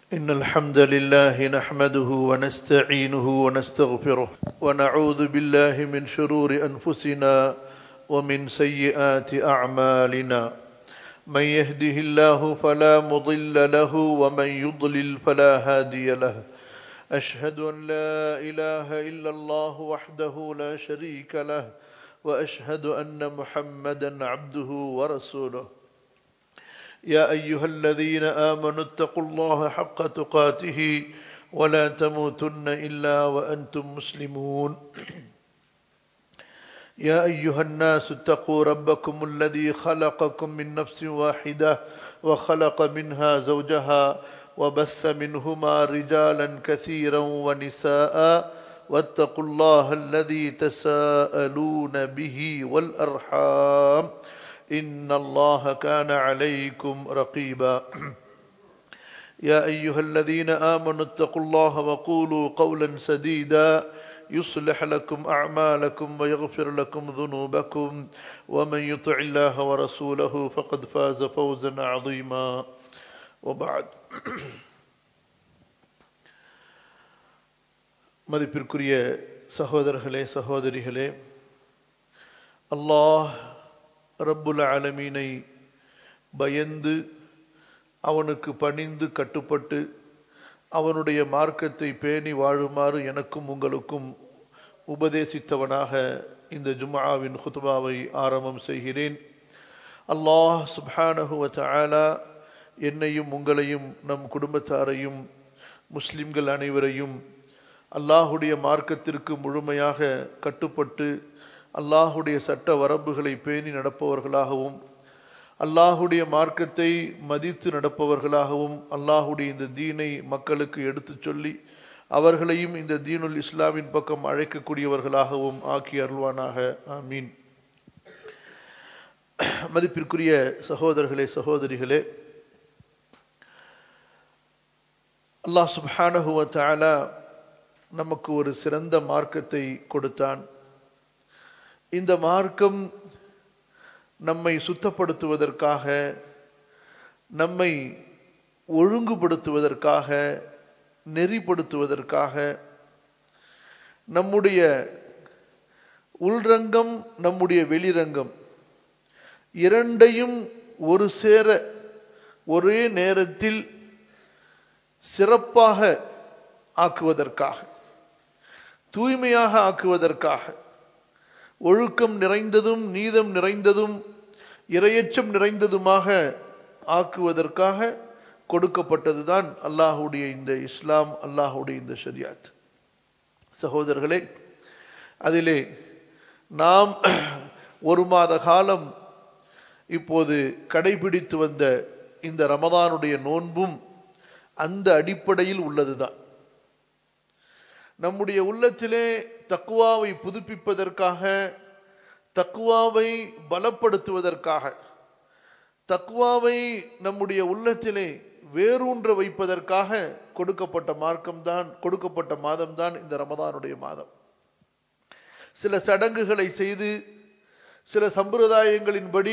إن الحمد لله نحمده ونستعينه ونستغفره ونعوذ بالله من شرور أنفسنا ومن سيئات أعمالنا من يهده الله فلا مضل له ومن يضلل فلا هادي له أشهد أن لا إله إلا الله وحده لا شريك له وأشهد أن محمدا عبده ورسوله يا أيها الذين آمنوا اتقوا الله حق تقاته ولا تموتن إلا وأنتم مسلمون يا أيها الناس اتقوا ربكم الذي خلقكم من نفس واحدة وخلق منها زوجها وبث منهما رجالا كثيرا ونساء واتقوا الله الذي تساءلون به والأرحام إن الله كان عليكم رقيبا يا أيها الذين آمنوا اتقوا الله وقولوا قولا سديدا يصلح لكم أعمالكم ويغفر لكم ذنوبكم ومن يطع الله ورسوله فقد فاز فوزا عظيما وبعد மதிப்பிற்குரிய சகோதரர்களே சகோதரிகளே அல்லாஹ் ரப்புல் ஆலமீனை பயந்து அவனுக்கு பணிந்து கட்டுப்பட்டு அவனுடைய மார்க்கத்தை பேணி வாழுமாறு எனக்கும் உங்களுக்கும் உபதேசித்தவனாக இந்த ஜும்ஆவின் ஹுத்பாவை ஆரம்பம் செய்கிறேன் அல்லாஹ் சுப்ஹானஹுவ தஆலா என்னையும் உங்களையும் நம் குடும்பத்தாரையும் முஸ்லிம்கள் அனைவரையும் அல்லாஹுடைய மார்க்கத்திற்கு முழுமையாக கட்டுப்பட்டு அல்லாஹுடைய சட்ட வரம்புகளை பேணி நடப்பவர்களாகவும் அல்லாஹுடைய மார்க்கத்தை மதித்து நடப்பவர்களாகவும் அல்லாஹுடைய இந்த தீனை மக்களுக்கு எடுத்துச் சொல்லி அவர்களையும் இந்த தீனுல் இஸ்லாமின் பக்கம் அழைக்கக்கூடியவர்களாகவும் ஆக்கி அருள்வானாக ஆமீன் மதிப்பிற்குரிய சகோதரர்களே சகோதரிகளே அல்லாஹ் சுப்ஹானஹுவ தஆலா நமக்கு ஒரு சிறந்த மார்க்கத்தை கொடுத்தான் இந்த மார்க்கம் நம்மை சுத்தப்படுத்துவதற்காக நம்மை ஒழுங்குபடுத்துவதற்காக நெறிப்படுத்துவதற்காக நம்முடைய உள்ரங்கம் நம்முடைய வெளிரங்கம் இரண்டையும் ஒரு சேர ஒரே நேரத்தில் சிறப்பாக ஆக்குவதற்காக தூய்மையாக ஆக்குவதற்காக ஒழுக்கம் நிறைந்ததும் நீதம் நிறைந்ததும் இரையச்சம் நிறைந்ததுமாக ஆக்குவதற்காக கொடுக்கப்பட்டதுதான் அல்லாஹுடைய இந்த இஸ்லாம் அல்லாஹுடைய இந்த ஷரியாத் சகோதரர்களே அதிலே நாம் ஒரு மாத காலம் இப்போது கடைபிடித்து வந்த இந்த ரமதானுடைய நோன்பும் அந்த அடிப்படையில் உள்ளதுதான் நம்முடைய உள்ளத்திலே தக்குவாவை புதுப்பிப்பதற்காக தக்குவாவை பலப்படுத்துவதற்காக தக்குவாவை நம்முடைய உள்ளத்திலே வேரூன்ற வைப்பதற்காக கொடுக்கப்பட்ட மார்க்கம்தான் கொடுக்கப்பட்ட மாதம்தான் இந்த ரமதானுடைய மாதம் சில சடங்குகளை செய்து சில சம்பிரதாயங்களின்படி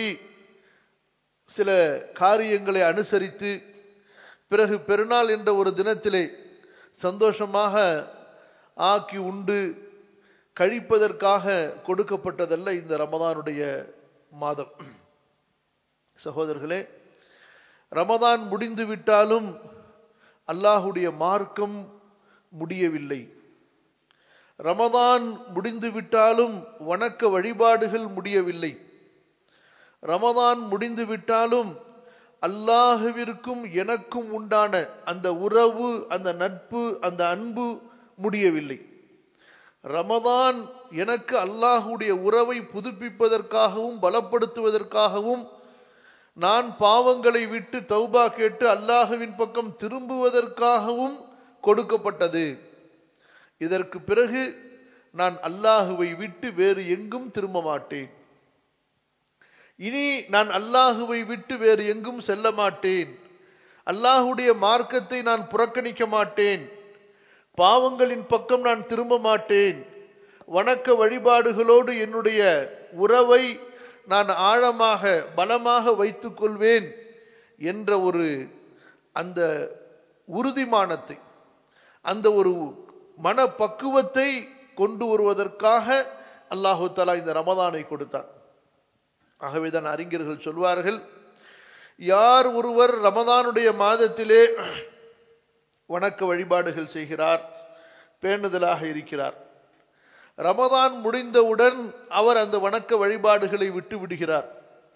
சில காரியங்களை அனுசரித்து பிறகு பெருநாள் என்ற ஒரு தினத்திலே சந்தோஷமாக ஆக்கி உண்டு கழிப்பதற்காக கொடுக்கப்பட்டதல்ல இந்த ரமதானுடைய மாதம் சகோதரர்களே ரமதான் முடிந்து விட்டாலும் அல்லாஹுடைய மார்க்கம் முடியவில்லை ரமதான் முடிந்து விட்டாலும் வணக்க வழிபாடுகள் முடியவில்லை ரமதான் முடிந்து விட்டாலும் அல்லாஹுவிற்கும் எனக்கும் உண்டான அந்த உறவு அந்த நட்பு அந்த அன்பு முடியவில்லை ரமதான் எனக்கு அல்லாஹுடைய உறவை புதுப்பிப்பதற்காகவும் பலப்படுத்துவதற்காகவும் நான் பாவங்களை விட்டு தௌபா கேட்டு அல்லாஹுவின் பக்கம் திரும்புவதற்காகவும் கொடுக்கப்பட்டது இதற்கு பிறகு நான் அல்லாஹுவை விட்டு வேறு எங்கும் திரும்ப மாட்டேன் இனி நான் அல்லாஹுவை விட்டு வேறு எங்கும் செல்ல மாட்டேன் அல்லாஹுடைய மார்க்கத்தை நான் புறக்கணிக்க மாட்டேன் பாவங்களின் பக்கம் நான் திரும்ப மாட்டேன் வணக்க வழிபாடுகளோடு என்னுடைய உறவை நான் ஆழமாக பலமாக வைத்துக் கொள்வேன் என்ற ஒரு அந்த உறுதிமானத்தை அந்த ஒரு மனப்பக்குவத்தை கொண்டு வருவதற்காக அல்லாஹு தலா இந்த ரமதானை கொடுத்தான் ஆகவேதான் அறிஞர்கள் சொல்வார்கள் யார் ஒருவர் ரமதானுடைய மாதத்திலே வணக்க வழிபாடுகள் செய்கிறார் பேணுதலாக இருக்கிறார் ரமதான் முடிந்தவுடன் அவர் அந்த வணக்க வழிபாடுகளை விட்டு விடுகிறார்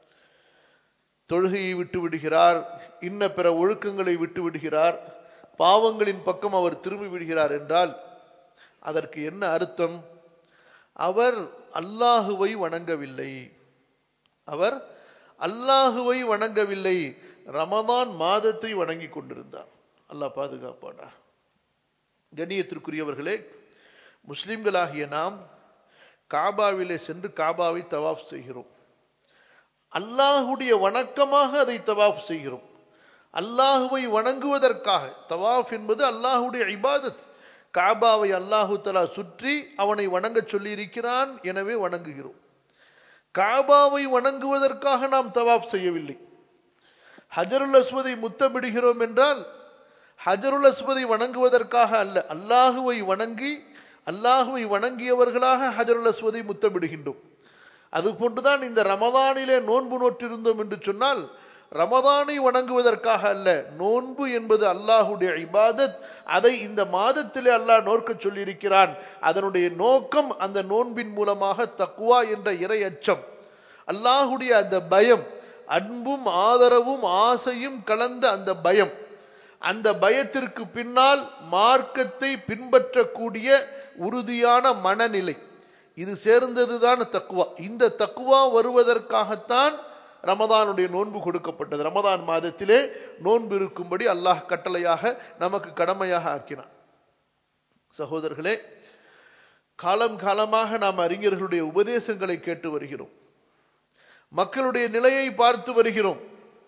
தொழுகையை விட்டு விடுகிறார் இன்ன பிற ஒழுக்கங்களை விட்டு விடுகிறார் பாவங்களின் பக்கம் அவர் திரும்பி விடுகிறார் என்றால் அதற்கு என்ன அர்த்தம் அவர் அல்லாஹுவை வணங்கவில்லை அவர் அல்லாஹுவை வணங்கவில்லை ரமதான் மாதத்தை வணங்கி கொண்டிருந்தார் அல்லாஹ் பாதுகாப்பானா கண்ணியத்திற்குரியவர்களே முஸ்லிம்களாகிய நாம் காபாவிலே சென்று காபாவை தவாஃப் செய்கிறோம் அல்லாஹுடைய வணக்கமாக அதை தவாஃப் செய்கிறோம் அல்லாஹுவை வணங்குவதற்காக தவாஃப் என்பது அல்லாஹுடைய இபாதத் காபாவை அல்லாஹு தலா சுற்றி அவனை வணங்க சொல்லி இருக்கிறான் எனவே வணங்குகிறோம் காபாவை வணங்குவதற்காக நாம் தவாஃப் செய்யவில்லை ஹஜருல் அஸ்வதை முத்தமிடுகிறோம் என்றால் ஹஜருல் அஸ்வதை வணங்குவதற்காக அல்ல அல்லாஹுவை வணங்கி அல்லாஹுவை வணங்கியவர்களாக ஹஜருல் அஸ்வதை முத்தமிடுகின்றோம் அதுபோன்றுதான் இந்த ரமதானிலே நோன்பு நோற்றிருந்தோம் என்று சொன்னால் ரமதானை வணங்குவதற்காக அல்ல நோன்பு என்பது அல்லாஹுடைய இபாதத் அதை இந்த மாதத்திலே அல்லாஹ் நோக்க சொல்லியிருக்கிறான் அதனுடைய நோக்கம் அந்த நோன்பின் மூலமாக தக்குவா என்ற இறை அச்சம் அல்லாஹுடைய அந்த பயம் அன்பும் ஆதரவும் ஆசையும் கலந்த அந்த பயம் அந்த பயத்திற்கு பின்னால் மார்க்கத்தை பின்பற்றக்கூடிய உறுதியான மனநிலை இது சேர்ந்ததுதான் தக்குவா இந்த தக்குவா வருவதற்காகத்தான் ரமதானுடைய நோன்பு கொடுக்கப்பட்டது ரமதான் மாதத்திலே நோன்பு இருக்கும்படி அல்லாஹ் கட்டளையாக நமக்கு கடமையாக ஆக்கினான் சகோதரர்களே காலம் காலமாக நாம் அறிஞர்களுடைய உபதேசங்களை கேட்டு வருகிறோம் மக்களுடைய நிலையை பார்த்து வருகிறோம்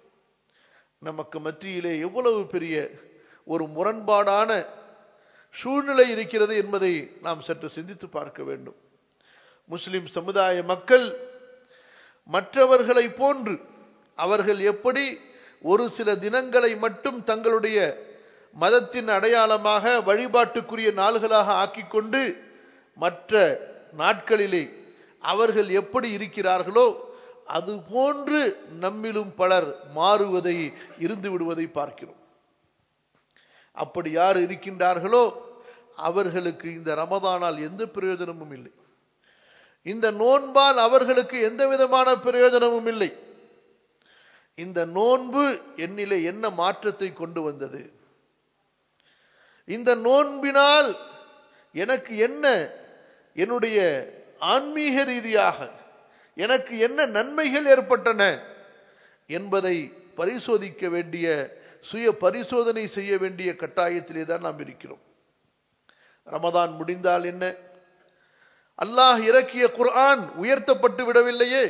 நமக்கு மத்தியிலே எவ்வளவு பெரிய ஒரு முரண்பாடான சூழ்நிலை இருக்கிறது என்பதை நாம் சற்று சிந்தித்து பார்க்க வேண்டும் முஸ்லிம் சமுதாய மக்கள் மற்றவர்களை போன்று அவர்கள் எப்படி ஒரு சில தினங்களை மட்டும் தங்களுடைய மதத்தின் அடையாளமாக வழிபாட்டுக்குரிய நாள்களாக ஆக்கிக்கொண்டு மற்ற நாட்களிலே அவர்கள் எப்படி இருக்கிறார்களோ அது போன்று நம்மிலும் பலர் மாறுவதை இருந்து விடுவதை பார்க்கிறோம் அப்படி யார் இருக்கின்றார்களோ அவர்களுக்கு இந்த ரமதானால் எந்த பிரயோஜனமும் இல்லை இந்த நோன்பால் அவர்களுக்கு எந்த விதமான பிரயோஜனமும் இல்லை இந்த நோன்பு என்னிலே என்ன மாற்றத்தை கொண்டு வந்தது இந்த நோன்பினால் எனக்கு என்ன என்னுடைய ஆன்மீக ரீதியாக எனக்கு என்ன நன்மைகள் ஏற்பட்டன என்பதை பரிசோதிக்க வேண்டிய சுய பரிசோதனை செய்ய வேண்டிய கட்டாயத்திலே தான் நாம் இருக்கிறோம் ரமதான் முடிந்தால் என்ன அல்லாஹ் இறக்கிய குர்ஆன் உயர்த்தப்பட்டு விடவில்லையே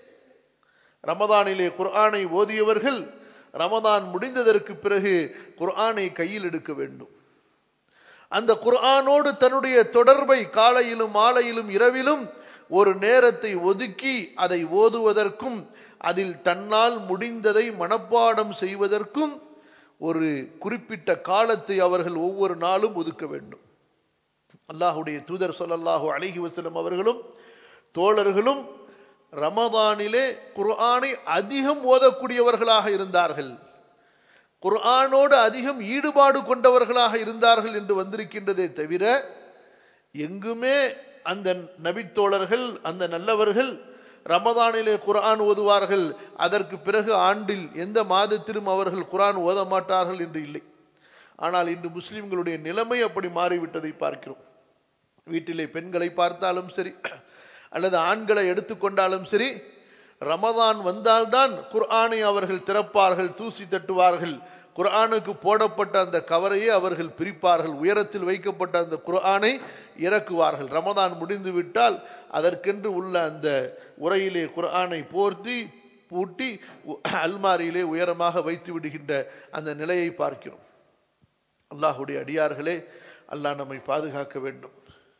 ரமதானிலே குர்ஆனை ஓதியவர்கள் ரமதான் முடிந்ததற்கு பிறகு குர்ஆனை கையில் எடுக்க வேண்டும் அந்த குர்ஆனோடு தன்னுடைய தொடர்பை காலையிலும் மாலையிலும் இரவிலும் ஒரு நேரத்தை ஒதுக்கி அதை ஓதுவதற்கும் அதில் தன்னால் முடிந்ததை மனப்பாடம் செய்வதற்கும் ஒரு குறிப்பிட்ட காலத்தை அவர்கள் ஒவ்வொரு நாளும் ஒதுக்க வேண்டும் அல்லாஹுடைய தூதர் சொல்லல்லாஹு அழகி வசலம் அவர்களும் தோழர்களும் ரமதானிலே குர்ஆனை அதிகம் ஓதக்கூடியவர்களாக இருந்தார்கள் குர்ஆனோடு அதிகம் ஈடுபாடு கொண்டவர்களாக இருந்தார்கள் என்று வந்திருக்கின்றதே தவிர எங்குமே அந்த நபித்தோழர்கள் அந்த நல்லவர்கள் ரமதானிலே குர்ஆன் ஓதுவார்கள் அதற்கு பிறகு ஆண்டில் எந்த மாதத்திலும் அவர்கள் குர்ஆன் ஓத மாட்டார்கள் என்று இல்லை ஆனால் இன்று முஸ்லிம்களுடைய நிலைமை அப்படி மாறிவிட்டதை பார்க்கிறோம் வீட்டிலே பெண்களை பார்த்தாலும் சரி அல்லது ஆண்களை எடுத்துக்கொண்டாலும் சரி ரமதான் வந்தால்தான் குர்ஆனை அவர்கள் திறப்பார்கள் தூசி தட்டுவார்கள் குர்ஆனுக்கு போடப்பட்ட அந்த கவரையே அவர்கள் பிரிப்பார்கள் உயரத்தில் வைக்கப்பட்ட அந்த குர்ஆனை இறக்குவார்கள் ரமதான் முடிந்து விட்டால் அதற்கென்று உள்ள அந்த உரையிலே குர்ஆனை போர்த்தி பூட்டி அல்மாரியிலே உயரமாக வைத்து விடுகின்ற அந்த நிலையை பார்க்கிறோம் அல்லாஹுடைய அடியார்களே அல்லாஹ் நம்மை பாதுகாக்க வேண்டும்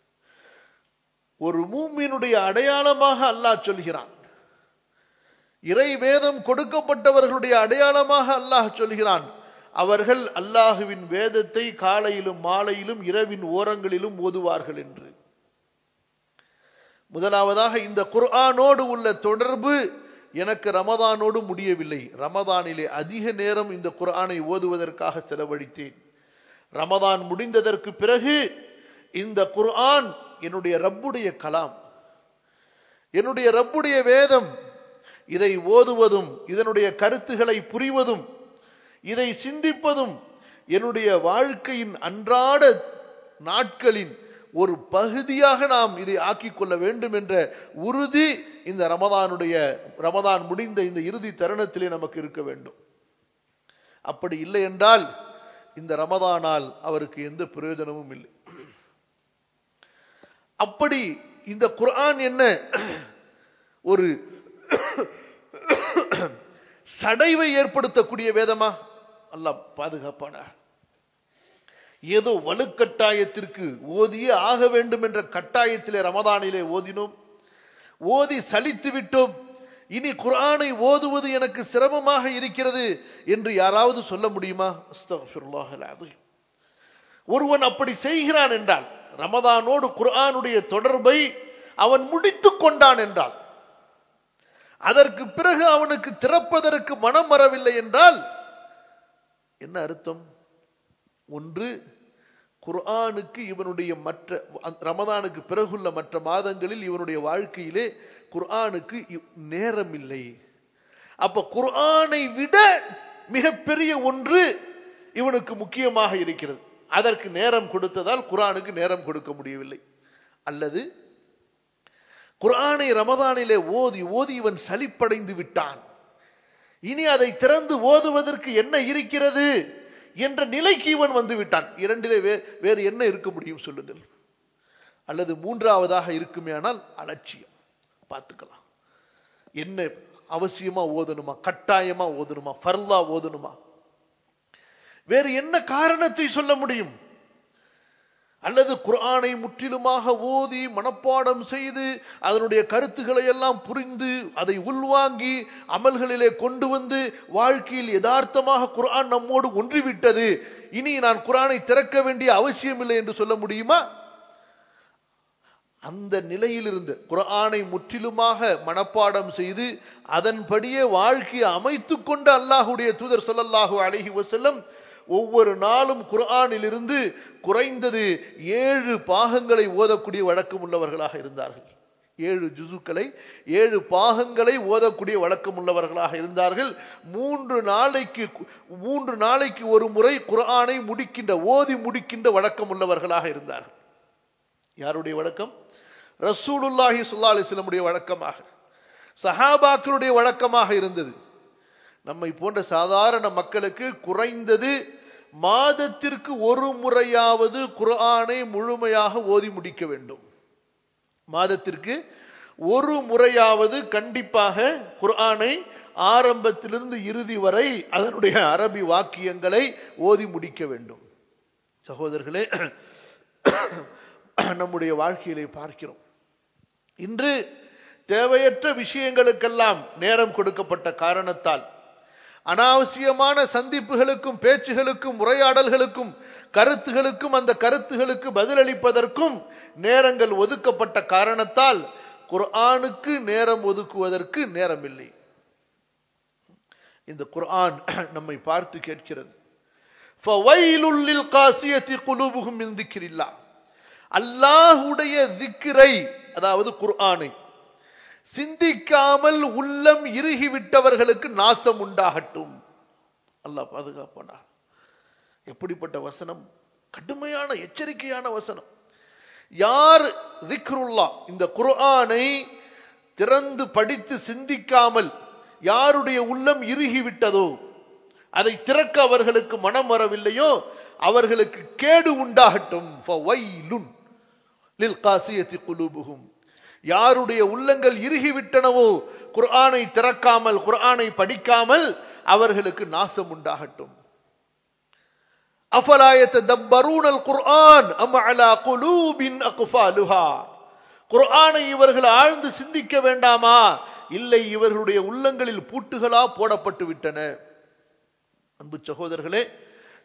ஒரு மூமியினுடைய அடையாளமாக அல்லாஹ் சொல்கிறான் இறை வேதம் கொடுக்கப்பட்டவர்களுடைய அடையாளமாக அல்லாஹ் சொல்கிறான் அவர்கள் அல்லாஹுவின் வேதத்தை காலையிலும் மாலையிலும் இரவின் ஓரங்களிலும் ஓதுவார்கள் என்று முதலாவதாக இந்த குர்ஆனோடு உள்ள தொடர்பு எனக்கு ரமதானோடு முடியவில்லை ரமதானிலே அதிக நேரம் இந்த குர்ஆனை ஓதுவதற்காக செலவழித்தேன் ரமதான் முடிந்ததற்கு பிறகு இந்த குர்ஆன் என்னுடைய ரப்புடைய கலாம் என்னுடைய ரப்புடைய வேதம் இதை ஓதுவதும் இதனுடைய கருத்துக்களை புரிவதும் இதை சிந்திப்பதும் என்னுடைய வாழ்க்கையின் அன்றாட நாட்களின் ஒரு பகுதியாக நாம் இதை ஆக்கிக் கொள்ள வேண்டும் என்ற உறுதி இந்த ரமதானுடைய ரமதான் முடிந்த இந்த இறுதி தருணத்திலே நமக்கு இருக்க வேண்டும் அப்படி இல்லை என்றால் இந்த ரமதானால் அவருக்கு எந்த பிரயோஜனமும் இல்லை அப்படி இந்த குர்ஆன் என்ன ஒரு சடைவை ஏற்படுத்தக்கூடிய வேதமா அல்லாஹ் பாதுகாப்பான ஏதோ வலுக்கட்டாயத்திற்கு ஓதியே ஆக வேண்டும் என்ற கட்டாயத்திலே ரமதானிலே ஓதினோம் ஓதி சலித்து விட்டோம் இனி குர்ஆனை ஓதுவது எனக்கு சிரமமாக இருக்கிறது என்று யாராவது சொல்ல முடியுமா அஸ்தக்ஃபிருல்லாஹ் அல்-அஸீம். ஒருவன் அப்படி செய்கிறான் என்றால் ரமதானோடு குர்ஆனுடைய தொடர்பை அவன் முடித்துக் கொண்டான் என்றால் அதற்கு பிறகு அவனுக்கு திறப்பதற்கு மனம் வரவில்லை என்றால் என்ன அர்த்தம் ஒன்று குர்ஆனுக்கு இவனுடைய மற்ற ரமதானுக்கு பிறகுள்ள மற்ற மாதங்களில் இவனுடைய வாழ்க்கையிலே குர்ஆனுக்கு இவ்- நேரம் இல்லை அப்ப குர்ஆனை விட மிகப்பெரிய ஒன்று இவனுக்கு முக்கியமாக இருக்கிறது அதற்கு நேரம் கொடுத்ததால் குர்ஆனுக்கு நேரம் கொடுக்க முடியவில்லை அல்லது குர்ஆனை ரமதானிலே ஓதி ஓதி இவன் சலிப்படைந்து விட்டான் இனி அதை திறந்து ஓதுவதற்கு என்ன இருக்கிறது என்ற நிலைக்கு இவன் வந்து விட்டான் இரண்டிலே வே- வேறு என்ன இருக்க முடியும் சொல்லுங்கள் அல்லது மூன்றாவதாக இருக்குமேயானால் அலட்சியம் பார்த்துக்கலாம் என்ன அவசியமா ஓதணுமா கட்டாயமா ஓதணுமா ஃபர்லா ஓதணுமா வேறு என்ன காரணத்தை சொல்ல முடியும் அல்லது குர்ஆனை முற்றிலுமாக ஓதி மனப்பாடம் செய்து அதனுடைய கருத்துக்களை எல்லாம் புரிந்து அதை உள்வாங்கி அமல்களிலே கொண்டு வந்து வாழ்க்கையில் யதார்த்தமாக குர்ஆன் நம்மோடு ஒன்றிவிட்டது இனி நான் குர்ஆனை திறக்க வேண்டிய அவசியம் இல்லை என்று சொல்ல முடியுமா அந்த நிலையில் இருந்து குர்ஆனை முற்றிலுமாக மனப்பாடம் செய்து அதன்படியே வாழ்க்கையை அமைத்துக் கொண்ட அல்லாஹுடைய தூதர் ஸல்லல்லாஹு அலைஹி வஸல்லம் ஒவ்வொரு நாளும் குர்ஆனிலிருந்து குறைந்தது ஏழு பாகங்களை ஓதக்கூடிய வழக்கம் உள்ளவர்களாக இருந்தார்கள் ஏழு ஜுசுக்களை ஏழு பாகங்களை ஓதக்கூடிய வழக்கம் உள்ளவர்களாக இருந்தார்கள் மூன்று நாளைக்கு மூன்று நாளைக்கு ஒரு முறை குர்ஆனை முடிக்கின்ற ஓதி முடிக்கின்ற வழக்கம் உள்ளவர்களாக இருந்தார்கள் யாருடைய வழக்கம் ரசூலுல்லாஹி ஸல்லல்லாஹு அலைஹி வஸல்லமுடைய வழக்கமாக சஹாபாக்களுடைய வழக்கமாக இருந்தது நம்மை போன்ற சாதாரண மக்களுக்கு குறைந்தது மாதத்திற்கு ஒரு முறையாவது குர்ஆனை முழுமையாக ஓதி முடிக்க வேண்டும் மாதத்திற்கு ஒரு முறையாவது கண்டிப்பாக குர்ஆனை ஆரம்பத்திலிருந்து இறுதி வரை அதனுடைய அரபி வாக்கியங்களை ஓதி முடிக்க வேண்டும் சகோதரர்களே நம்முடைய வாழ்க்கையிலே பார்க்கிறோம் இன்று தேவையற்ற விஷயங்களுக்கெல்லாம் நேரம் கொடுக்கப்பட்ட காரணத்தால் அனாவசியமான சந்திப்புகளுக்கும் பேச்சுகளுக்கும் உரையாடல்களுக்கும் கருத்துகளுக்கும் அந்த கருத்துகளுக்கு பதிலளிப்பதற்கும் நேரங்கள் ஒதுக்கப்பட்ட காரணத்தால் குர்ஆனுக்கு நேரம் ஒதுக்குவதற்கு நேரம் இல்லை இந்த குர்ஆன் நம்மை பார்த்து கேட்கிறது ஃபவைலுல் லில் காசியத்தி குலூபுஹும் மின் திக்ரில்லாஹ் அல்லாஹ்வுடைய திக்ரை அதாவது குர்ஆனை சிந்திக்காமல் உள்ளம் இறுகி விட்டவர்களுக்கு நாசம் உண்டாகட்டும் அல்லாஹ் பாதுகாப்பானா எப்படிப்பட்ட வசனம் கடுமையான எச்சரிக்கையான வசனம் யார் திக்ருல்லா இந்த குர்ஆனை திறந்து படித்து சிந்திக்காமல் யாருடைய உள்ளம் இறுகி விட்டதோ அதை திறக்க அவர்களுக்கு மனம் வரவில்லையோ அவர்களுக்கு கேடு உண்டாகட்டும் ஃபவைலுன் லில் காசியத்தி குலூபுகும் யாருடைய உள்ளங்கள் இறுகிவிட்டனவோ குர்ஆனை திறக்காமல் குர்ஆனை படிக்காமல் அவர்களுக்கு நாசம் உண்டாகட்டும் அஃபலாயத்த தப்பரூனல் குர்ஆன் அம் அலா குலூபின் அக்ஃபாலுஹா குர்ஆனை இவர்கள் ஆழ்ந்து சிந்திக்க வேண்டாமா இல்லை இவர்களுடைய உள்ளங்களில் பூட்டுகளா போடப்பட்டு விட்டன அன்பு சகோதரர்களே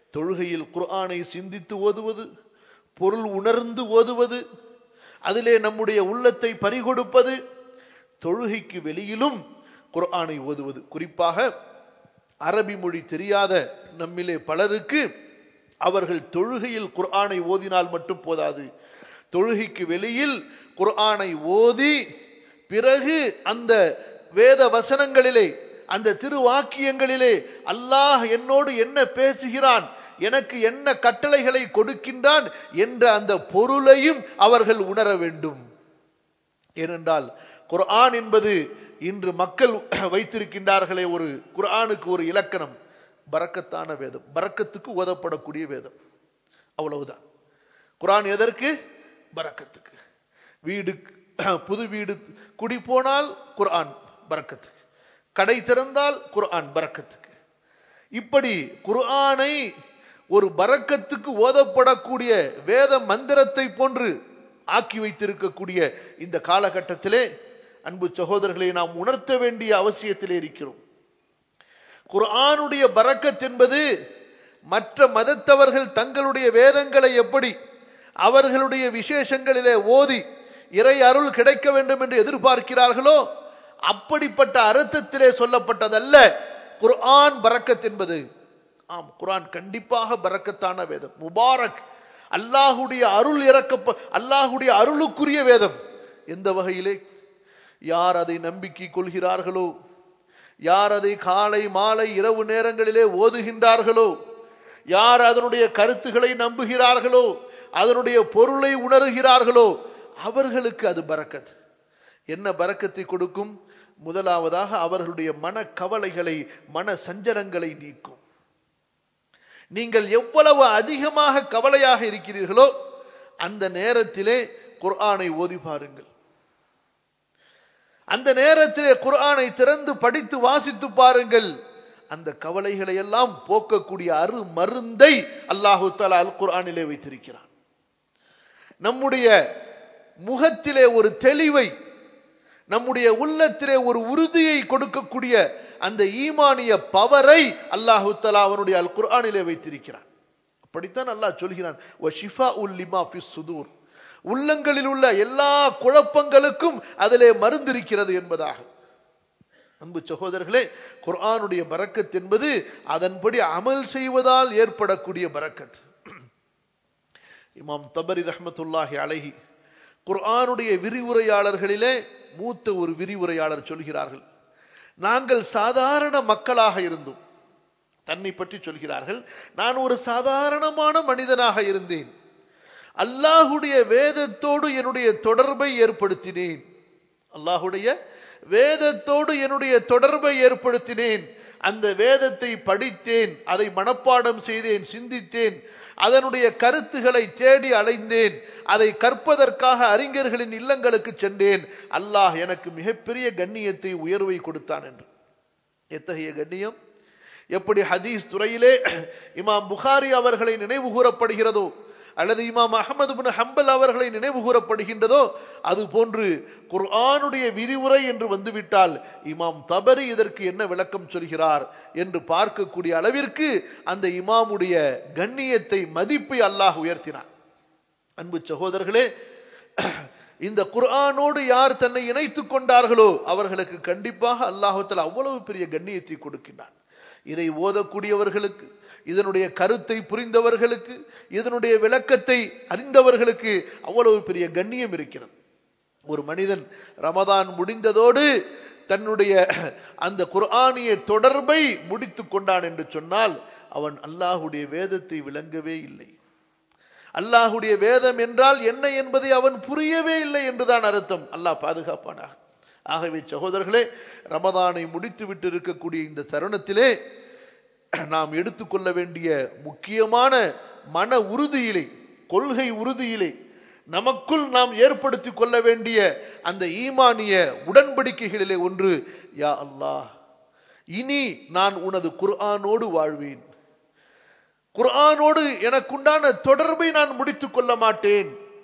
தொழுகையில் குர்ஆனை சிந்தித்து ஓதுவது பொருள் உணர்ந்து ஓதுவது அதிலே நம்முடைய உள்ளத்தை பறிகொடுப்பது தொழுகைக்கு வெளியிலும் குர்ஆனை ஓதுவது குறிப்பாக அரபி மொழி தெரியாத நம்மிலே பலருக்கு அவர்கள் தொழுகையில் குர்ஆனை ஓதினால் மட்டும் போதாது தொழுகைக்கு வெளியில் குர்ஆனை ஓதி பிறகு அந்த வேத வசனங்களிலே அந்த திருவாக்கியங்களிலே அல்லாஹ் என்னோடு என்ன பேசுகிறான் எனக்கு என்ன கட்டளைகளை கொடுக்கின்றான் என்ற அந்த பொருளையும் அவர்கள் உணர வேண்டும் ஏனென்றால் குர்ஆன் என்பது இன்று மக்கள் வைத்திருக்கின்றார்களே ஒரு குர்ஆனுக்கு ஒரு இலக்கணம் பரக்கத்தான வேதம் பரக்கத்துக்கு ஓதப்படக்கூடிய வேதம் அவ்வளவுதான் குர்ஆன் எதற்கு பரக்கத்துக்கு வீடு புது வீடு குடி போனால் குர்ஆன் பரக்கத்துக்கு கடை திறந்தால் குர்ஆன் பரக்கத்துக்கு இப்படி குர்ஆனை ஒரு பரக்கத்துக்கு ஓதப்படக்கூடிய வேத மந்திரத்தை போன்று ஆக்கி வைத்திருக்கக்கூடிய இந்த காலகட்டத்திலே அன்பு சகோதரர்களை நாம் உணர்த்த வேண்டிய அவசியத்திலே இருக்கிறோம் குர்ஆனுடைய பரக்கத் என்பது மற்ற மதத்தவர்கள் தங்களுடைய வேதங்களை எப்படி அவர்களுடைய விசேஷங்களிலே ஓதி இறை அருள் கிடைக்க வேண்டும் என்று எதிர்பார்க்கிறார்களோ அப்படிப்பட்ட அர்த்தத்திலே சொல்லப்பட்டதல்ல குர்ஆன் பரக்கத் என்பது ஆம் குர்ஆன் கண்டிப்பாக பரக்கத்தான வேதம் முபாரக் அல்லாஹுடைய அருள் இறக்க அல்லாஹுடைய அருளுக்குரிய வேதம் எந்த வகையிலே யார் அதை நம்பிக்கை கொள்கிறார்களோ யார் அதை காலை மாலை இரவு நேரங்களிலே ஓதுகின்றார்களோ யார் அதனுடைய கருத்துக்களை நம்புகிறார்களோ அதனுடைய பொருளை உணர்கிறார்களோ அவர்களுக்கு அது பரக்கத் என்ன பரக்கத்தை கொடுக்கும் முதலாவதாக அவர்களுடைய மன கவலைகளை மன சஞ்சலங்களை நீக்கும் நீங்கள் எவ்வளவு அதிகமாக கவலையாக இருக்கிறீர்களோ அந்த நேரத்திலே குர்ஆனை ஓதி பாருங்கள் அந்த நேரத்திலே குர்ஆனை திறந்து படித்து வாசித்து பாருங்கள் அந்த கவலைகளை எல்லாம் போக்கக்கூடிய அரு மருந்தை அல்லாஹு தாலா அல் குர்ஆனிலே வைத்திருக்கிறான் நம்முடைய முகத்திலே ஒரு தெளிவை நம்முடைய உள்ளத்திலே ஒரு உறுதியை கொடுக்கக்கூடிய அந்த ஈமானிய பவரை அல்லாஹு தலா அவனுடைய அல் குர்ஆனிலே வைத்திருக்கிறான் அப்படித்தான் அல்லாஹ் சொல்கிறான் சுதூர் உள்ளங்களில் உள்ள எல்லா குழப்பங்களுக்கும் அதிலே மருந்திருக்கிறது என்பதாக அன்பு சகோதரர்களே குர்ஆனுடைய பரக்கத் என்பது அதன்படி அமல் செய்வதால் ஏற்படக்கூடிய பரக்கத் இமாம் தபரி ரஹமத்துல்லாஹி அழகி குர்ஆனுடைய விரிவுரையாளர்களிலே மூத்த ஒரு விரிவுரையாளர் சொல்கிறார்கள் நாங்கள் சாதாரண மக்களாக இருந்தோம் தன்னை பற்றி சொல்கிறார்கள் நான் ஒரு சாதாரணமான மனிதனாக இருந்தேன் அல்லாஹுடைய வேதத்தோடு என்னுடைய தொடர்பை ஏற்படுத்தினேன் அல்லாஹுடைய வேதத்தோடு என்னுடைய தொடர்பை ஏற்படுத்தினேன் அந்த வேதத்தை படித்தேன் அதை மனப்பாடம் செய்தேன் சிந்தித்தேன் அதனுடைய கருத்துகளை தேடி அலைந்தேன் அதை கற்பதற்காக அறிஞர்களின் இல்லங்களுக்கு சென்றேன் அல்லாஹ் எனக்கு மிகப்பெரிய கண்ணியத்தை உயர்வை கொடுத்தான் என்று எத்தகைய கண்ணியம் எப்படி ஹதீஸ் துறையிலே இமாம் புகாரி அவர்களை நினைவு கூறப்படுகிறதோ அல்லது இமாம் அகமது பின் ஹம்பல் அவர்களை நினைவு கூறப்படுகின்றதோ அது போன்று குர்ஆனுடைய விரிவுரை என்று வந்துவிட்டால் இமாம் தபரி இதற்கு என்ன விளக்கம் சொல்கிறார் என்று பார்க்கக்கூடிய அளவிற்கு அந்த இமாமுடைய கண்ணியத்தை மதிப்பை அல்லாஹ் உயர்த்தினார் அன்பு சகோதரர்களே இந்த குர்ஆனோடு யார் தன்னை இணைத்துக் கொண்டார்களோ அவர்களுக்கு கண்டிப்பாக அல்லாஹத்தில் அவ்வளவு பெரிய கண்ணியத்தை கொடுக்கின்றான் இதை ஓதக்கூடியவர்களுக்கு இதனுடைய கருத்தை புரிந்தவர்களுக்கு இதனுடைய விளக்கத்தை அறிந்தவர்களுக்கு அவ்வளவு பெரிய கண்ணியம் இருக்கிறது ஒரு மனிதன் ரமதான் முடிந்ததோடு தன்னுடைய அந்த குர்ஆனிய தொடர்பை முடித்து கொண்டான் என்று சொன்னால் அவன் அல்லாஹுடைய வேதத்தை விளங்கவே இல்லை அல்லாஹுடைய வேதம் என்றால் என்ன என்பதை அவன் புரியவே இல்லை என்றுதான் அர்த்தம் அல்லாஹ் பாதுகாப்பானாக ஆகவே சகோதரர்களே ரமதானை முடித்து விட்டு இருக்கக்கூடிய இந்த தருணத்திலே நாம் எடுத்துக்கொள்ள வேண்டிய முக்கியமான மன உறுதியிலே கொள்கை உறுதியிலே நமக்குள் நாம் ஏற்படுத்திக் கொள்ள வேண்டிய அந்த ஈமானிய உடன்படிக்கைகளிலே ஒன்று யா அல்லாஹ் இனி நான் உனது குர்ஆனோடு வாழ்வேன் குர்ஆனோடு எனக்குண்டான தொடர்பை நான் முடித்துக் கொள்ள மாட்டேன்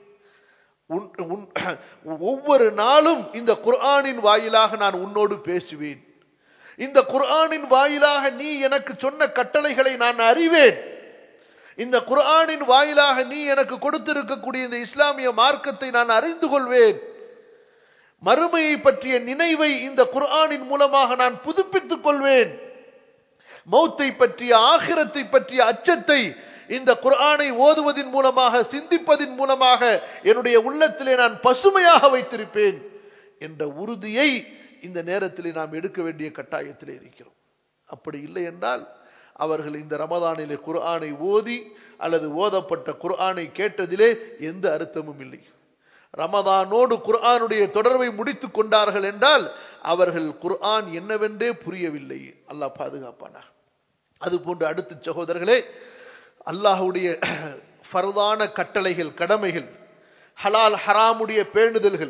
ஒவ்வொரு நாளும் இந்த குர்ஆனின் வாயிலாக நான் உன்னோடு பேசுவேன் இந்த குர்ஆனின் வாயிலாக நீ எனக்கு சொன்ன கட்டளைகளை நான் அறிவேன் இந்த குர்ஆனின் வாயிலாக நீ எனக்கு கொடுத்திருக்கக்கூடிய இந்த இஸ்லாமிய மார்க்கத்தை நான் அறிந்து கொள்வேன் மறுமையை பற்றிய நினைவை இந்த குர்ஆனின் மூலமாக நான் புதுப்பித்துக் கொள்வேன் மௌத்தை பற்றிய ஆகிரத்தை பற்றிய அச்சத்தை இந்த குர்ஆனை ஓதுவதின் மூலமாக சிந்திப்பதின் மூலமாக என்னுடைய உள்ளத்திலே நான் பசுமையாக வைத்திருப்பேன் என்ற உறுதியை இந்த நேரத்திலே நாம் எடுக்க வேண்டிய கட்டாயத்திலே இருக்கிறோம் அப்படி இல்லை என்றால் அவர்கள் இந்த ரமதானிலே குர்ஆனை ஓதி அல்லது ஓதப்பட்ட குர்ஆனை கேட்டதிலே எந்த அர்த்தமும் இல்லை ரமதானோடு குர்ஆனுடைய தொடர்பை முடித்துக் கொண்டார்கள் என்றால் அவர்கள் குர்ஆன் என்னவென்றே புரியவில்லை அல்லாஹ் பாதுகாப்பானா அதுபோன்று அடுத்த சகோதரர்களே அல்லாஹுடைய ஃபர்தான கட்டளைகள் கடமைகள் ஹலால் ஹராமுடைய பேணுதல்கள்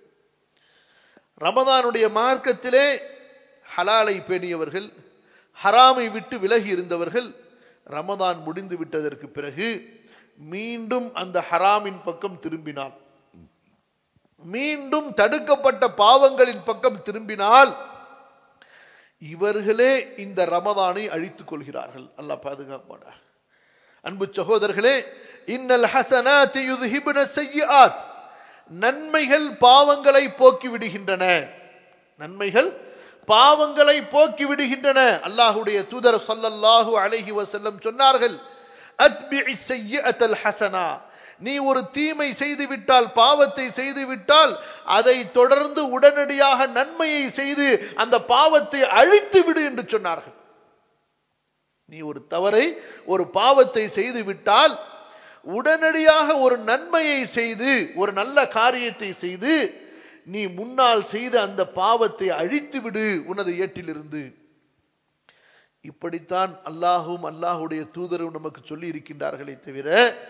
ரமதானுடைய மார்க்கத்திலே ஹலாலை பேணியவர்கள் ஹராமை விட்டு விலகி இருந்தவர்கள் ரமதான் முடிந்து விட்டதற்கு பிறகு மீண்டும் அந்த ஹராமின் பக்கம் திரும்பினார் மீண்டும் தடுக்கப்பட்ட பாவங்களின் பக்கம் திரும்பினால் இவர்களே இந்த ரமதானை அழித்துக் கொள்கிறார்கள் அல்லாஹ் பாதுகாப்பான அன்பு சகோதரர்களே இன்னல் ஹசனாத் யுத்ஹிபுன செய்யாத் நன்மைகள் பாவங்களை போக்கி விடுகின்றன நன்மைகள் பாவங்களை போக்கி விடுகின்றன அல்லாஹுடைய தூதர் சொல்லல்லாஹு அலைஹி வஸல்லம் சொன்னார்கள் அத்பிஇ செய்யஅத்தல் ஹசனா நீ ஒரு தீமை செய்து விட்டால் பாவத்தை செய்து விட்டால் அதை தொடர்ந்து உடனடியாக நன்மையை செய்து அந்த பாவத்தை அழித்து விடு என்று சொன்னார்கள் நீ ஒரு தவறை ஒரு பாவத்தை செய்து விட்டால் உடனடியாக ஒரு நன்மையை செய்து ஒரு நல்ல காரியத்தை செய்து நீ முன்னால் செய்த அந்த பாவத்தை அழித்து விடு உனது ஏட்டிலிருந்து இப்படித்தான் அல்லாஹும் அல்லாஹுடைய தூதரும் நமக்கு சொல்லி இருக்கின்றார்களே தவிர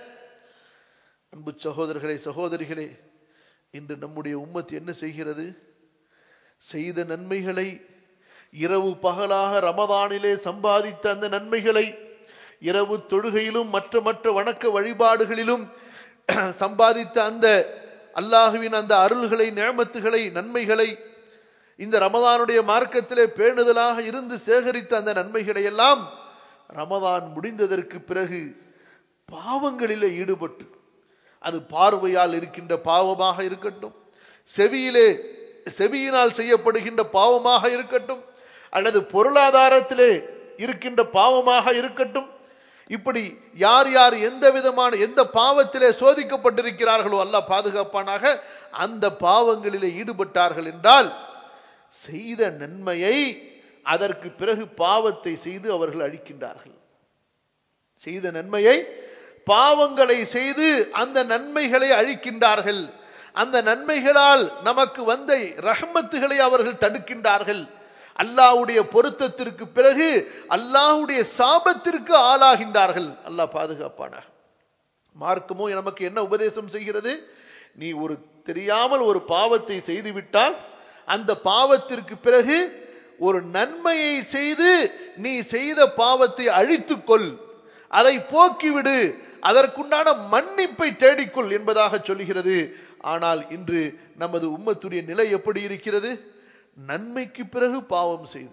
அன்பு சகோதரர்களே சகோதரிகளே இன்று நம்முடைய உம்மத் என்ன செய்கிறது செய்த நன்மைகளை இரவு பகலாக ரமதானிலே சம்பாதித்த அந்த நன்மைகளை இரவு தொழுகையிலும் மற்ற மற்ற வணக்க வழிபாடுகளிலும் சம்பாதித்த அந்த அல்லாஹுவின் அந்த அருள்களை நேமத்துகளை நன்மைகளை இந்த ரமதானுடைய மார்க்கத்திலே பேணுதலாக இருந்து சேகரித்த அந்த நன்மைகளை எல்லாம் ரமதான் முடிந்ததற்கு பிறகு பாவங்களிலே ஈடுபட்டு அது பார்வையால் இருக்கின்ற பாவமாக இருக்கட்டும் செவியிலே செவியினால் செய்யப்படுகின்ற பாவமாக இருக்கட்டும் அல்லது பொருளாதாரத்திலே இருக்கின்ற பாவமாக இருக்கட்டும் இப்படி யார் யார் எந்த விதமான எந்த பாவத்திலே சோதிக்கப்பட்டிருக்கிறார்களோ அல்லாஹ் பாதுகாப்பானாக அந்த பாவங்களிலே ஈடுபட்டார்கள் என்றால் செய்த நன்மையை அதற்கு பிறகு பாவத்தை செய்து அவர்கள் அழிக்கின்றார்கள் செய்த நன்மையை பாவங்களை செய்து அந்த நன்மைகளை அழிக்கின்றார்கள் அந்த நன்மைகளால் நமக்கு வந்த ரஹமத்துகளை அவர்கள் தடுக்கின்றார்கள் அல்லாஹ்வுடைய பொருத்தத்திற்கு பிறகு அல்லாஹ்வுடைய சாபத்திற்கு ஆளாகின்றார்கள் அல்லாஹ் பாதுகாப்பானாக மார்க்கமோ நமக்கு என்ன உபதேசம் செய்கிறது நீ ஒரு தெரியாமல் ஒரு பாவத்தை செய்துவிட்டால் அந்த பாவத்திற்கு பிறகு ஒரு நன்மையை செய்து நீ செய்த பாவத்தை அழித்துக்கொள் அதை போக்கிவிடு அதற்குண்டான மன்னிப்பை தேடிக்கொள் என்பதாக சொல்லுகிறது ஆனால் இன்று நமது உம்மத்துடைய நிலை எப்படி இருக்கிறது நன்மைக்கு பிறகு பாவம் செய்து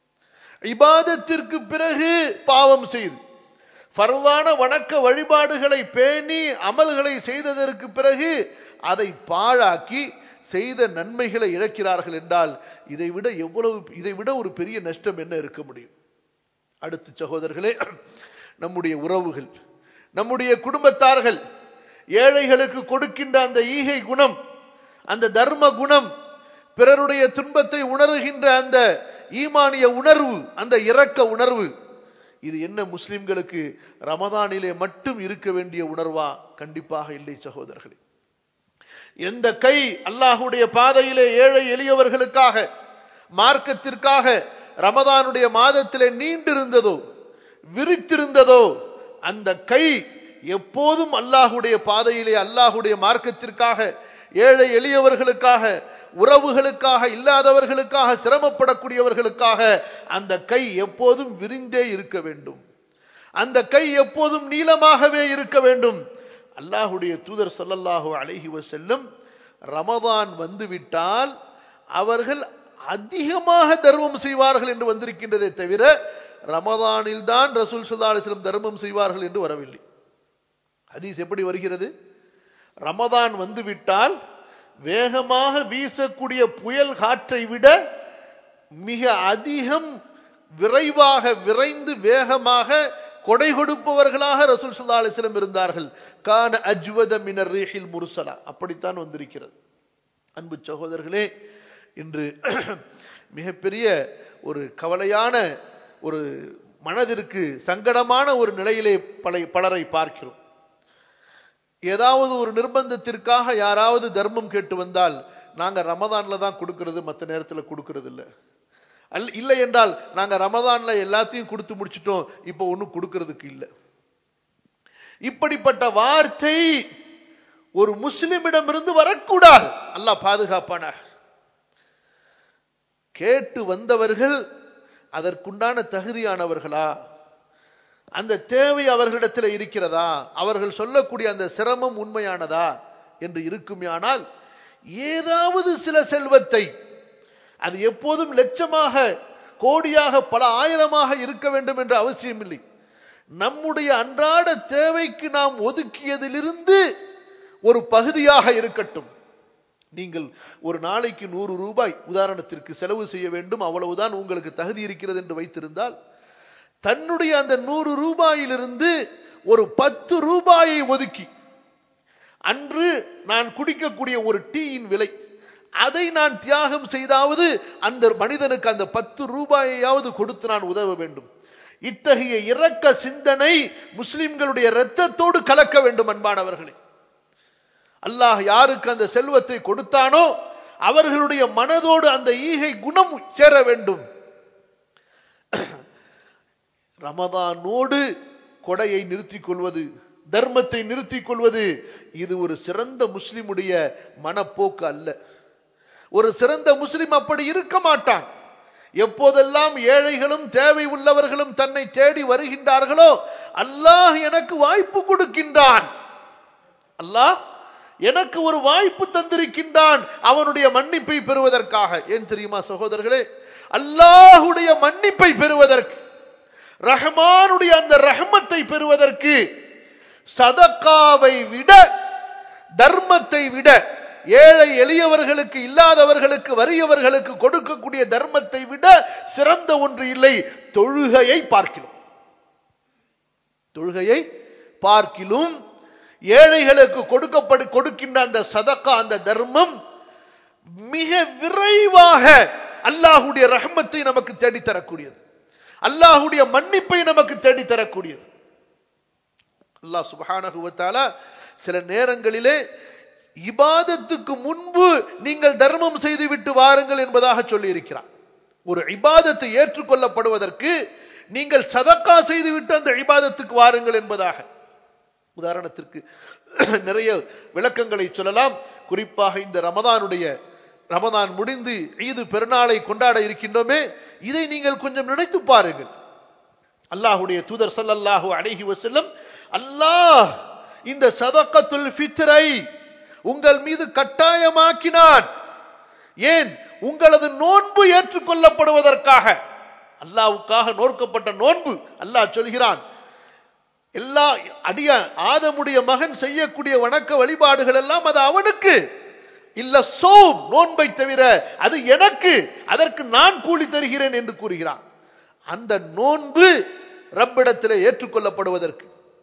இபாதத்திற்கு பிறகு பாவம் செய்து ஃபர்தான வணக்க வழிபாடுகளை பேணி அமல்களை செய்ததற்கு பிறகு அதை பாழாக்கி செய்த நன்மைகளை இழக்கிறார்கள் என்றால் இதை விட எவ்வளவு இதை விட ஒரு பெரிய நஷ்டம் என்ன இருக்க முடியும் அடுத்த சகோதரர்களே நம்முடைய உறவுகள் நம்முடைய குடும்பத்தார்கள் ஏழைகளுக்கு கொடுக்கின்ற அந்த ஈகை குணம் அந்த தர்ம குணம் பிறருடைய துன்பத்தை உணர்கின்ற அந்த ஈமானிய உணர்வு அந்த இரக்க உணர்வு இது என்ன முஸ்லிம்களுக்கு ரமதானிலே மட்டும் இருக்க வேண்டிய உணர்வா கண்டிப்பாக இல்லை சகோதரர்களே எந்த கை அல்லாஹுடைய பாதையிலே ஏழை எளியவர்களுக்காக மார்க்கத்திற்காக ரமதானுடைய மாதத்திலே நீண்டிருந்ததோ விரித்திருந்ததோ அந்த கை எப்போதும் அல்லாஹுடைய பாதையிலே அல்லாஹுடைய மார்க்கத்திற்காக ஏழை எளியவர்களுக்காக உறவுகளுக்காக இல்லாதவர்களுக்காக சிரமப்படக்கூடியவர்களுக்காக அந்த கை எப்போதும் விரிந்தே இருக்க வேண்டும் அந்த கை எப்போதும் நீளமாகவே இருக்க வேண்டும் அல்லாஹுடைய தூதர் சொல்லல்லாஹு அலைஹி வசல்லம் ரமதான் வந்துவிட்டால் அவர்கள் அதிகமாக தர்மம் செய்வார்கள் என்று வந்திருக்கின்றதே தவிர ரமதானில் தான் ரசூல் சுல்லா அலிஸ்லம் தர்மம் செய்வார்கள் என்று வரவில்லை ஹதீஸ் எப்படி வருகிறது ரமதான் வந்துவிட்டால் வேகமாக வீசக்கூடிய புயல் காற்றை விட மிக அதிகம் விரைவாக விரைந்து வேகமாக கொடை கொடுப்பவர்களாக ரசூல் சுல்லா அலிஸ்லம் இருந்தார்கள் கான அஜ்வத மினர் ரீஹில் முருசலா அப்படித்தான் வந்திருக்கிறது அன்பு சகோதரர்களே இன்று மிகப்பெரிய ஒரு கவலையான ஒரு மனதிற்கு சங்கடமான ஒரு நிலையிலே பல பலரை பார்க்கிறோம் ஏதாவது ஒரு நிர்பந்தத்திற்காக யாராவது தர்மம் கேட்டு வந்தால் நாங்க ரமதான்ல தான் கொடுக்கிறது மற்ற நேரத்தில் கொடுக்கிறது இல்லை அல் இல்லை என்றால் நாங்க ரமதான்ல எல்லாத்தையும் கொடுத்து முடிச்சிட்டோம் இப்போ ஒன்றும் கொடுக்கறதுக்கு இல்லை இப்படிப்பட்ட வார்த்தை ஒரு முஸ்லிமிடமிருந்து வரக்கூடாது அல்லாஹ் பாதுகாப்பான கேட்டு வந்தவர்கள் அதற்குண்டான தகுதியானவர்களா அந்த தேவை அவர்களிடத்தில் இருக்கிறதா அவர்கள் சொல்லக்கூடிய அந்த சிரமம் உண்மையானதா என்று இருக்குமேயானால் ஏதாவது சில செல்வத்தை அது எப்போதும் லட்சமாக கோடியாக பல ஆயிரமாக இருக்க வேண்டும் என்ற அவசியம் இல்லை நம்முடைய அன்றாட தேவைக்கு நாம் ஒதுக்கியதிலிருந்து ஒரு பகுதியாக இருக்கட்டும் நீங்கள் ஒரு நாளைக்கு நூறு ரூபாய் உதாரணத்திற்கு செலவு செய்ய வேண்டும் அவ்வளவுதான் உங்களுக்கு தகுதி இருக்கிறது என்று வைத்திருந்தால் தன்னுடைய அந்த நூறு ரூபாயிலிருந்து ஒரு பத்து ரூபாயை ஒதுக்கி அன்று நான் குடிக்கக்கூடிய ஒரு டீயின் விலை அதை நான் தியாகம் செய்தாவது அந்த மனிதனுக்கு அந்த பத்து ரூபாயையாவது கொடுத்து நான் உதவ வேண்டும் இத்தகைய இரக்க சிந்தனை முஸ்லிம்களுடைய இரத்தத்தோடு கலக்க வேண்டும் அன்பானவர்களே அல்லாஹ் யாருக்கு அந்த செல்வத்தை கொடுத்தானோ அவர்களுடைய மனதோடு அந்த ஈகை குணம் சேர வேண்டும் ரமதானோடு கொடையை நிறுத்திக் கொள்வது தர்மத்தை நிறுத்திக் கொள்வது இது ஒரு சிறந்த முஸ்லிமுடைய மனப்போக்கு அல்ல ஒரு சிறந்த முஸ்லிம் அப்படி இருக்க மாட்டான் எப்போதெல்லாம் ஏழைகளும் தேவை உள்ளவர்களும் தன்னை தேடி வருகின்றார்களோ அல்லாஹ் எனக்கு வாய்ப்பு கொடுக்கின்றான் அல்லாஹ் எனக்கு ஒரு வாய்ப்பு தந்திருக்கின்றான் அவனுடைய மன்னிப்பை பெறுவதற்காக ஏன் தெரியுமா சகோதரர்களே அல்லாஹுடைய மன்னிப்பை பெறுவதற்கு ரஹ்மானுடைய அந்த ரஹமத்தை பெறுவதற்கு சதக்காவை விட தர்மத்தை விட ஏழை எளியவர்களுக்கு இல்லாதவர்களுக்கு வறியவர்களுக்கு கொடுக்கக்கூடிய தர்மத்தை விட சிறந்த ஒன்று இல்லை தொழுகையை பார்க்கிறோம் தொழுகையை பார்க்கிலும் ஏழைகளுக்கு கொடுக்கப்படு கொடுக்கின்ற அந்த சதக்கா அந்த தர்மம் மிக விரைவாக அல்லாஹுடைய ரஹமத்தை நமக்கு தேடித்தரக்கூடியது அல்லாஹுடைய மன்னிப்பை நமக்கு தேடித்தரக்கூடியது அல்லாஹ் சுபஹானகுவத்தால சில நேரங்களிலே இபாதத்துக்கு முன்பு நீங்கள் தர்மம் செய்து விட்டு வாருங்கள் என்பதாக சொல்லி இருக்கிறார் ஒரு இபாதத்தை ஏற்றுக்கொள்ளப்படுவதற்கு நீங்கள் சதக்கா செய்துவிட்டு அந்த இபாதத்துக்கு வாருங்கள் என்பதாக உதாரணத்திற்கு நிறைய விளக்கங்களை சொல்லலாம் குறிப்பாக இந்த ரமதானுடைய ரமதான் முடிந்து ஈது பெருநாளை கொண்டாட இருக்கின்றோமே இதை நீங்கள் கொஞ்சம் நினைத்து பாருங்கள் அல்லாஹுடைய தூதர் சல்லல்லாஹு அலைஹி வஸல்லம் அல்லாஹ் இந்த சதக்கத்துல் ஃபித்ரை உங்கள் மீது கட்டாயமாக்கினான் ஏன் உங்களது நோன்பு ஏற்றுக்கொள்ளப்படுவதற்காக அல்லாவுக்காக நோக்கப்பட்ட நோன்பு அல்லாஹ் சொல்கிறான் எல்லா அடிய ஆதமுடைய மகன் செய்யக்கூடிய வணக்க வழிபாடுகள் எல்லாம் அது அவனுக்கு இல்ல சோம் நோன்பை தவிர அது எனக்கு அதற்கு நான் கூலி தருகிறேன் என்று கூறுகிறான் அந்த நோன்பு ரப்பிடத்தில் ஏற்றுக்கொள்ளப்படுவதற்கு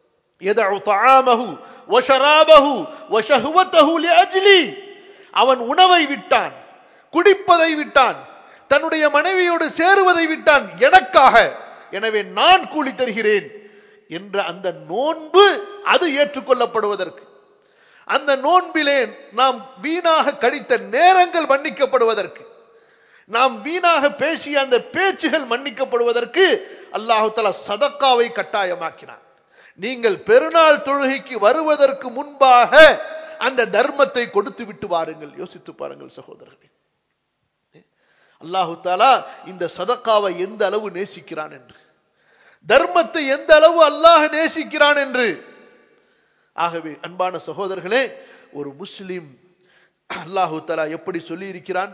அவன் உணவை விட்டான் குடிப்பதை விட்டான் தன்னுடைய மனைவியோடு சேருவதை விட்டான் எனக்காக எனவே நான் கூலி தருகிறேன் என்ற அந்த நோன்பு அது ஏற்றுக்கொள்ளப்படுவதற்கு அந்த நோன்பிலே நாம் வீணாக கழித்த நேரங்கள் மன்னிக்கப்படுவதற்கு நாம் வீணாக பேசிய அந்த பேச்சுகள் மன்னிக்கப்படுவதற்கு அல்லாஹு தலா சதக்காவை கட்டாயமாக்கினான் நீங்கள் பெருநாள் தொழுகைக்கு வருவதற்கு முன்பாக அந்த தர்மத்தை கொடுத்து விட்டு வாருங்கள் யோசித்து பாருங்கள் சகோதரர்களே அல்லாஹு தாலா இந்த சதக்காவை எந்த அளவு நேசிக்கிறான் என்று தர்மத்தை எந்த அளவு அல்லாஹ் நேசிக்கிறான் என்று ஆகவே அன்பான சகோதரர்களே ஒரு முஸ்லிம் அல்லாஹு தலா எப்படி சொல்லி இருக்கிறான்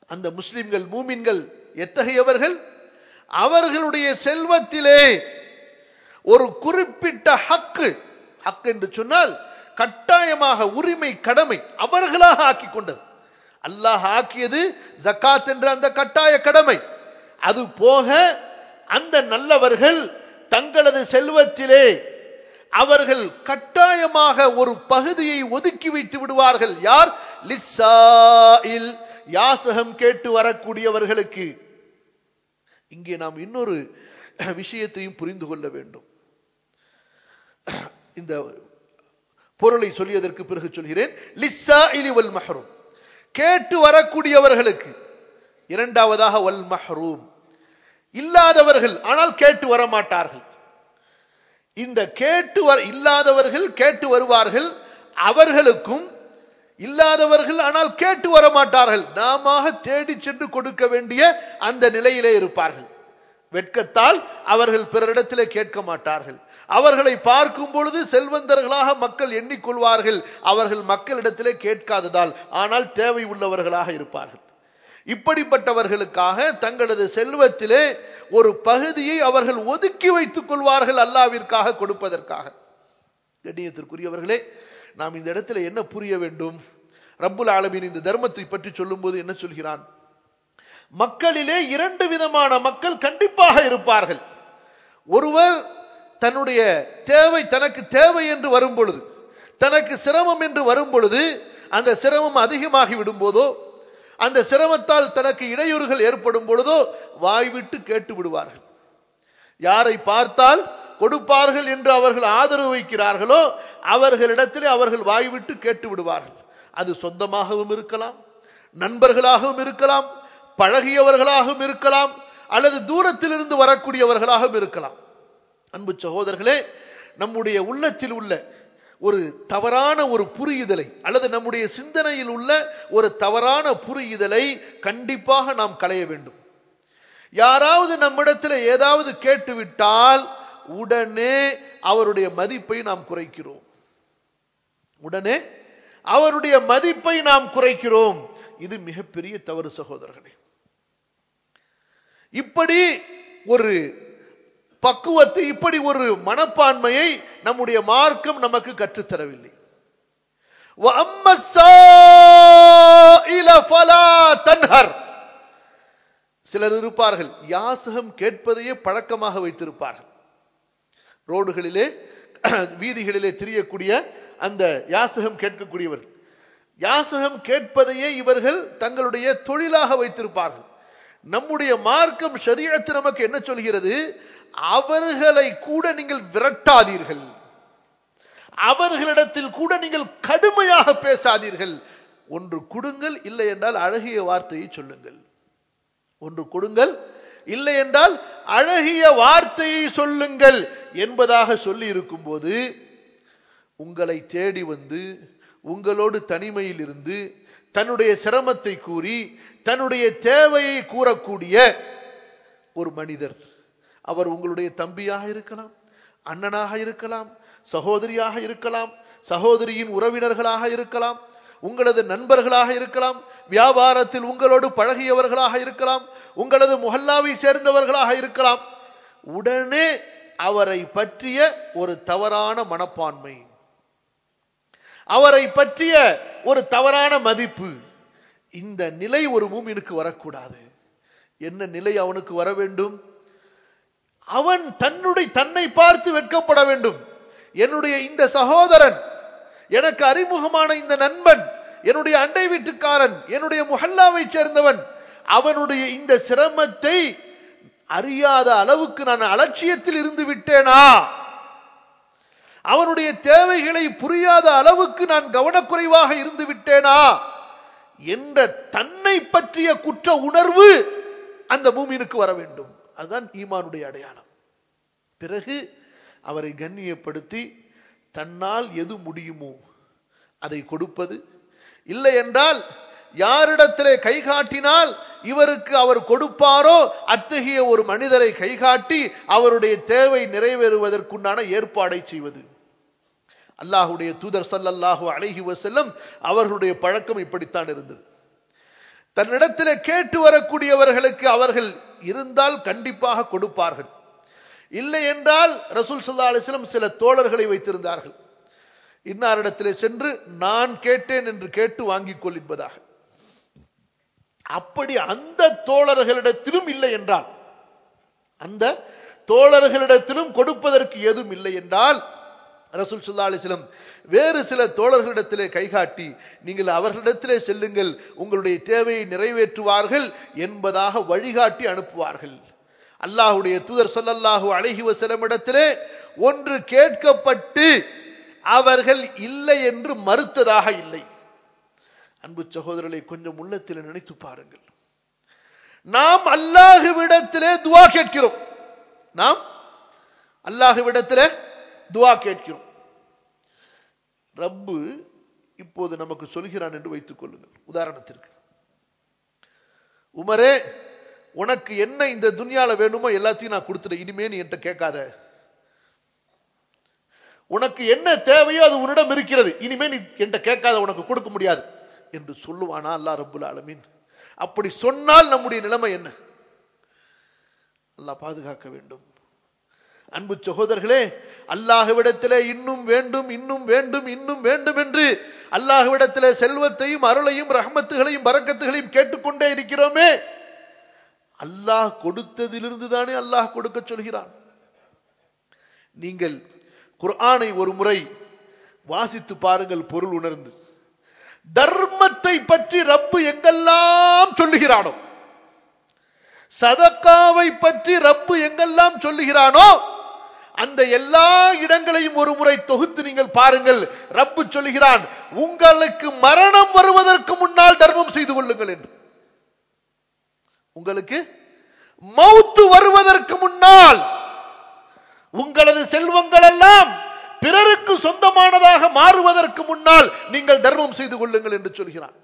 அந்த முஸ்லிம்கள் மூமின்கள் எத்தகையவர்கள் அவர்களுடைய செல்வத்திலே ஒரு குறிப்பிட்ட ஹக்கு ஹக்கு என்று சொன்னால் கட்டாயமாக உரிமை கடமை அவர்களாக ஆக்கி கொண்டது அல்லாஹ் ஆக்கியது ஜக்காத் என்ற அந்த கட்டாய கடமை அது போக அந்த நல்லவர்கள் தங்களது செல்வத்திலே அவர்கள் கட்டாயமாக ஒரு பகுதியை ஒதுக்கி வைத்து விடுவார்கள் யார் லிஸ்ஸாயில் யாசகம் கேட்டு வரக்கூடியவர்களுக்கு இங்கே நாம் இன்னொரு விஷயத்தையும் புரிந்து கொள்ள வேண்டும் இந்த பொருளை சொல்லியதற்கு பிறகு சொல்கிறேன் லிஸ்ஸா இலிவல் மஹ்ரூம் கேட்டு வரக்கூடியவர்களுக்கு இரண்டாவதாக வல் மஹ்ரூம் இல்லாதவர்கள் ஆனால் கேட்டு வர மாட்டார்கள் இந்த கேட்டு வர இல்லாதவர்கள் கேட்டு வருவார்கள் அவர்களுக்கும் இல்லாதவர்கள் ஆனால் கேட்டு வர மாட்டார்கள் நாம தேடி சென்று கொடுக்க வேண்டிய அந்த நிலையிலே இருப்பார்கள் வெட்கத்தால் அவர்கள் பிறரிடத்திலே கேட்க மாட்டார்கள் அவர்களை பார்க்கும் பொழுது செல்வந்தர்களாக மக்கள் எண்ணிக்கொள்வார்கள் அவர்கள் மக்களிடத்திலே கேட்காததால் ஆனால் தேவை உள்ளவர்களாக இருப்பார்கள் இப்படிப்பட்டவர்களுக்காக தங்களது செல்வத்திலே ஒரு பகுதியை அவர்கள் ஒதுக்கி வைத்துக் கொள்வார்கள் அல்லாவிற்காக கொடுப்பதற்காக கண்ணியத்திற்குரியவர்களே நாம் இந்த இடத்துல என்ன புரிய வேண்டும் ரப்புல் ஆலமின் இந்த தர்மத்தை பற்றி சொல்லும்போது என்ன சொல்கிறான் மக்களிலே இரண்டு விதமான மக்கள் கண்டிப்பாக இருப்பார்கள் ஒருவர் தன்னுடைய தேவை தனக்கு தேவை என்று வரும் பொழுது தனக்கு சிரமம் என்று வரும் பொழுது அந்த சிரமம் அதிகமாகி விடும் போதோ அந்த சிரமத்தால் தனக்கு இடையூறுகள் ஏற்படும் பொழுதோ வாய்விட்டு கேட்டு விடுவார்கள் யாரை பார்த்தால் கொடுப்பார்கள் என்று அவர்கள் ஆதரவு வைக்கிறார்களோ அவர்களிடத்திலே அவர்கள் வாய்விட்டு கேட்டு விடுவார்கள் அது சொந்தமாகவும் இருக்கலாம் நண்பர்களாகவும் இருக்கலாம் பழகியவர்களாகவும் இருக்கலாம் அல்லது தூரத்திலிருந்து வரக்கூடியவர்களாகவும் இருக்கலாம் அன்பு சகோதரர்களே நம்முடைய உள்ளத்தில் உள்ள ஒரு தவறான ஒரு புரியுதலை அல்லது நம்முடைய சிந்தனையில் உள்ள ஒரு தவறான புரியுதலை கண்டிப்பாக நாம் களைய வேண்டும் யாராவது நம்மிடத்தில் ஏதாவது கேட்டுவிட்டால் உடனே அவருடைய மதிப்பை நாம் குறைக்கிறோம் உடனே அவருடைய மதிப்பை நாம் குறைக்கிறோம் இது மிகப்பெரிய தவறு சகோதரர்களே இப்படி ஒரு பக்குவத்தை இப்படி ஒரு மனப்பான்மையை நம்முடைய மார்க்கம் நமக்கு கற்றுத்தரவில்லை சிலர் இருப்பார்கள் யாசகம் கேட்பதையே பழக்கமாக வைத்திருப்பார்கள் ரோடுகளிலே வீதிகளிலே திரியக்கூடிய அந்த யாசகம் கேட்கக்கூடியவர்கள் யாசகம் கேட்பதையே இவர்கள் தங்களுடைய தொழிலாக வைத்திருப்பார்கள் நம்முடைய மார்க்கம் ஷரியத்து நமக்கு என்ன சொல்கிறது அவர்களை கூட நீங்கள் விரட்டாதீர்கள் அவர்களிடத்தில் கூட நீங்கள் கடுமையாக பேசாதீர்கள் ஒன்று கொடுங்கள் இல்லை என்றால் அழகிய வார்த்தையை சொல்லுங்கள் ஒன்று கொடுங்கள் இல்லை என்றால் அழகிய வார்த்தையை சொல்லுங்கள் என்பதாக சொல்லி இருக்கும் போது உங்களை தேடி வந்து உங்களோடு தனிமையில் இருந்து தன்னுடைய சிரமத்தை கூறி தன்னுடைய தேவையை கூறக்கூடிய ஒரு மனிதர் அவர் உங்களுடைய தம்பியாக இருக்கலாம் அண்ணனாக இருக்கலாம் சகோதரியாக இருக்கலாம் சகோதரியின் உறவினர்களாக இருக்கலாம் உங்களது நண்பர்களாக இருக்கலாம் வியாபாரத்தில் உங்களோடு பழகியவர்களாக இருக்கலாம் உங்களது முஹல்லாவை சேர்ந்தவர்களாக இருக்கலாம் உடனே அவரை பற்றிய ஒரு தவறான மனப்பான்மை அவரை பற்றிய ஒரு தவறான மதிப்பு இந்த நிலை ஒரு மூமினுக்கு வரக்கூடாது என்ன நிலை அவனுக்கு வர வேண்டும் அவன் தன்னுடைய தன்னை பார்த்து வெட்கப்பட வேண்டும் என்னுடைய இந்த சகோதரன் எனக்கு அறிமுகமான இந்த நண்பன் என்னுடைய அண்டை வீட்டுக்காரன் என்னுடைய முஹல்லாவை சேர்ந்தவன் அவனுடைய இந்த சிரமத்தை அறியாத அளவுக்கு நான் அலட்சியத்தில் இருந்து விட்டேனா அவனுடைய தேவைகளை புரியாத அளவுக்கு நான் கவனக்குறைவாக இருந்து விட்டேனா என்ற தன்னை பற்றிய குற்ற உணர்வு அந்த பூமியினுக்கு வர வேண்டும் அதுதான் ஈமானுடைய அடையாளம் பிறகு அவரை கண்ணியப்படுத்தி தன்னால் எது முடியுமோ அதை கொடுப்பது இல்லை என்றால் யாரிடத்திலே கை காட்டினால் இவருக்கு அவர் கொடுப்பாரோ அத்தகைய ஒரு மனிதரை கை காட்டி அவருடைய தேவை நிறைவேறுவதற்குண்டான ஏற்பாடை செய்வது அல்லாஹுடைய தூதர் சல்லல்லாஹு அழகி வசல்லம் அவர்களுடைய பழக்கம் இப்படித்தான் இருந்தது தன்னிடத்தில் கேட்டு வரக்கூடியவர்களுக்கு அவர்கள் இருந்தால் கண்டிப்பாக கொடுப்பார்கள் இல்லை என்றால் ரசூல் சல்லா அலிஸ்லம் சில தோழர்களை வைத்திருந்தார்கள் இன்னாரிடத்திலே சென்று நான் கேட்டேன் என்று கேட்டு வாங்கிக் கொள் என்பதாக அப்படி அந்த தோழர்களிடத்திலும் இல்லை என்றால் அந்த தோழர்களிடத்திலும் கொடுப்பதற்கு எதுவும் இல்லை என்றால் ரசூல் சுல்லா அலிஸ்லம் வேறு சில தோழர்களிடத்திலே கைகாட்டி நீங்கள் அவர்களிடத்திலே செல்லுங்கள் உங்களுடைய தேவையை நிறைவேற்றுவார்கள் என்பதாக வழிகாட்டி அனுப்புவார்கள் அல்லாஹுடைய தூதர் சொல்லல்லாஹு அழகி வசலமிடத்திலே ஒன்று கேட்கப்பட்டு அவர்கள் இல்லை என்று மறுத்ததாக இல்லை அன்பு சகோதரர்களை கொஞ்சம் உள்ளத்தில் நினைத்து பாருங்கள் நாம் அல்லாஹுவிடத்திலே துவா கேட்கிறோம் நாம் அல்லாஹுவிடத்திலே துவா கேட்கிறோம் ரப்பு இப்போது நமக்கு சொல்கிறான் என்று வைத்துக் கொள்ளுங்கள் உதாரணத்திற்கு உமரே உனக்கு என்ன இந்த துன்யால வேணுமோ எல்லாத்தையும் நான் கொடுத்துட்டேன் இனிமே நீ என்கிட்ட கேட்காத உனக்கு என்ன தேவையோ அது உன்னிடம் இருக்கிறது இனிமே நீ என்கிட்ட கேட்காத உனக்கு கொடுக்க முடியாது என்று சொல்லுவானா அல்லா ரப்புல் ஆலமீன் அப்படி சொன்னால் நம்முடைய நிலைமை என்ன அல்லாஹ் பாதுகாக்க வேண்டும் அன்பு சகோதரர்களே அல்லாஹுவிடத்திலே இன்னும் வேண்டும் இன்னும் வேண்டும் இன்னும் வேண்டும் என்று அல்லாஹுவிடத்திலே செல்வத்தையும் அருளையும் ரஹமத்துகளையும் பறக்கத்துகளையும் கேட்டுக்கொண்டே இருக்கிறோமே அல்லாஹ் கொடுத்ததிலிருந்து தானே அல்லாஹ் கொடுக்க சொல்கிறான் நீங்கள் குர்ஆனை ஒரு முறை வாசித்து பாருங்கள் பொருள் உணர்ந்து தர்மத்தை பற்றி ரப்பு எங்கெல்லாம் சொல்லுகிறானோ சதக்காவை பற்றி ரப்பு எங்கெல்லாம் சொல்லுகிறானோ அந்த எல்லா இடங்களையும் ஒரு முறை தொகுத்து நீங்கள் பாருங்கள் ரப்பு சொல்லுகிறான் உங்களுக்கு மரணம் வருவதற்கு முன்னால் தர்மம் செய்து கொள்ளுங்கள் என்று உங்களுக்கு மௌத்து வருவதற்கு முன்னால் உங்களது செல்வங்கள் எல்லாம் பிறருக்கு சொந்தமானதாக மாறுவதற்கு முன்னால் நீங்கள் தர்மம் செய்து கொள்ளுங்கள் என்று சொல்கிறான்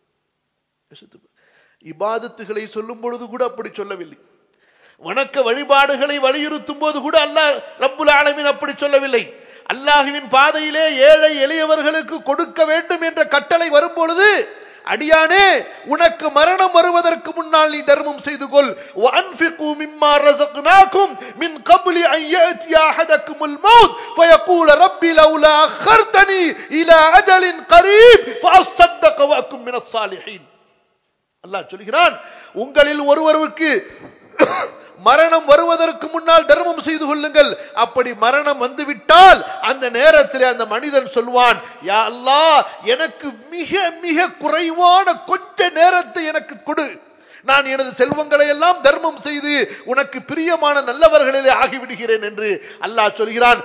இபாதத்துகளை சொல்லும் பொழுது கூட அப்படி சொல்லவில்லை வணக்க வழிபாடுகளை வலியுறுத்தும் போது கூட அல்லாஹ் ரப்புல் ஆலமின் அப்படி சொல்லவில்லை அல்லாஹுவின் பாதையிலே ஏழை எளியவர்களுக்கு கொடுக்க வேண்டும் என்ற கட்டளை வரும் பொழுது அடியானே உனக்கு மரணம் வருவதற்கு முன்னால் நீ தர்மம் செய்து கொள் وانفقوا مما رزقناكم من قبل ان ياتي احدكم الموت فيقول ربي لولا اخرتني الى اجل قريب فاصدق واكن من الصالحين அல்லாஹ் சொல்கிறான் உங்களில் ஒருவருக்கு மரணம் வருவதற்கு முன்னால் தர்மம் செய்து கொள்ளுங்கள் அப்படி மரணம் வந்துவிட்டால் அந்த நேரத்தில் அந்த மனிதன் சொல்வான் யா அல்லாஹ் எனக்கு மிக மிக குறைவான கொஞ்ச நேரத்தை எனக்கு கொடு நான் எனது செல்வங்களை எல்லாம் தர்மம் செய்து உனக்கு பிரியமான நல்லவர்களிலே ஆகிவிடுகிறேன் என்று அல்லாஹ் சொல்கிறான்